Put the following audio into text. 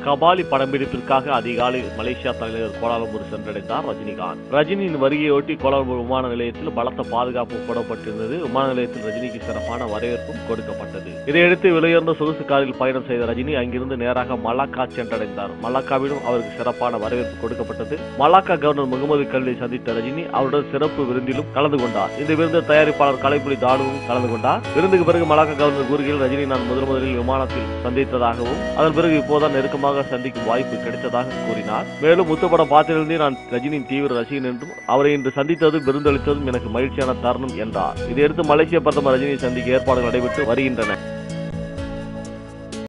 கபாலி படம்பிடிப்பிற்காக அதிகாலை மலேசியா தலைநகர் கோலாலம்பூர் சென்றடைந்தார் ரஜினிகாந்த் ரஜினியின் வருகையொட்டி கோலாலம்பூர் விமான நிலையத்தில் பலத்த பாதுகாப்பு போடப்பட்டிருந்தது விமான நிலையத்தில் ரஜினிக்கு சிறப்பான வரவேற்பும் கொடுக்கப்பட்டது இதையடுத்து விலையுயர்ந்த சொகுசு காரில் பயணம் செய்த ரஜினி அங்கிருந்து நேராக மலாக்கா சென்றடைந்தார் மலாக்காவிலும் அவருக்கு சிறப்பான வரவேற்பு கொடுக்கப்பட்டது மலாக்கா கவர்னர் முகமது கல்லை சந்தித்த ரஜினி அவருடன் சிறப்பு விருந்திலும் கலந்து கொண்டார் இந்த விருந்து தயாரிப்பாளர் கலைப்புலி தானுவும் கலந்து கொண்டார் விருந்துக்கு பிறகு மலாக்கா கவர்னர் கூறுகையில் ரஜினி நான் முதல் முதலில் விமானத்தில் சந்தித்ததாகவும் அதன் பிறகு இப்போதான் நெருக்கமாக சந்திக்கும் வாய்ப்பு கிடைத்ததாக கூறினார் மேலும் முத்துப்பட பார்த்திருந்தே நான் ரஜினியின் தீவிர ரசிகன் என்றும் அவரை இன்று சந்தித்ததும் விருந்தளித்ததும் எனக்கு மகிழ்ச்சியான தருணம் என்றார் இதையடுத்து மலேசிய பிரதமர் ரஜினியை சந்திக்க ஏற்பாடுகள் நடைபெற்று வருகின்றன